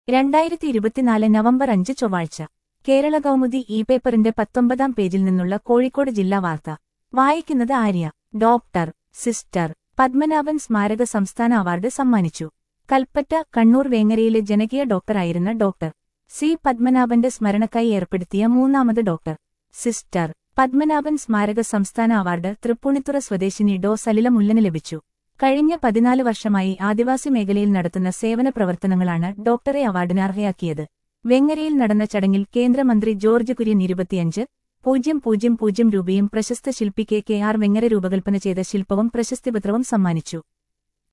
രണ്ടായിരത്തി ഇരുപത്തിനാല് നവംബർ അഞ്ച് ചൊവ്വാഴ്ച കേരള കൗമുദി ഇ പേപ്പറിന്റെ പത്തൊമ്പതാം പേജിൽ നിന്നുള്ള കോഴിക്കോട് ജില്ലാ വാർത്ത വായിക്കുന്നത് ആര്യ ഡോക്ടർ സിസ്റ്റർ പത്മനാഭൻ സ്മാരക സംസ്ഥാന അവാർഡ് സമ്മാനിച്ചു കൽപ്പറ്റ കണ്ണൂർ വേങ്ങരയിലെ ജനകീയ ഡോക്ടറായിരുന്ന ഡോക്ടർ സി പത്മനാഭന്റെ സ്മരണക്കായി ഏർപ്പെടുത്തിയ മൂന്നാമത് ഡോക്ടർ സിസ്റ്റർ പത്മനാഭൻ സ്മാരക സംസ്ഥാന അവാർഡ് തൃപ്പൂണിത്തുറ സ്വദേശിനി ഡോ സലില മുല്ലന് ലഭിച്ചു കഴിഞ്ഞ പതിനാല് വർഷമായി ആദിവാസി മേഖലയിൽ നടത്തുന്ന സേവന പ്രവർത്തനങ്ങളാണ് ഡോക്ടറെ അവാർഡിന് അർഹയാക്കിയത് വെങ്ങരയിൽ നടന്ന ചടങ്ങിൽ കേന്ദ്രമന്ത്രി ജോർജ് കുര്യൻ ഇരുപത്തിയഞ്ച് പൂജ്യം പൂജ്യം പൂജ്യം രൂപയും പ്രശസ്ത ശില്പി കെ കെ ആർ വെങ്ങര രൂപകൽപ്പന ചെയ്ത ശില്പവും പ്രശസ്തിപത്രവും സമ്മാനിച്ചു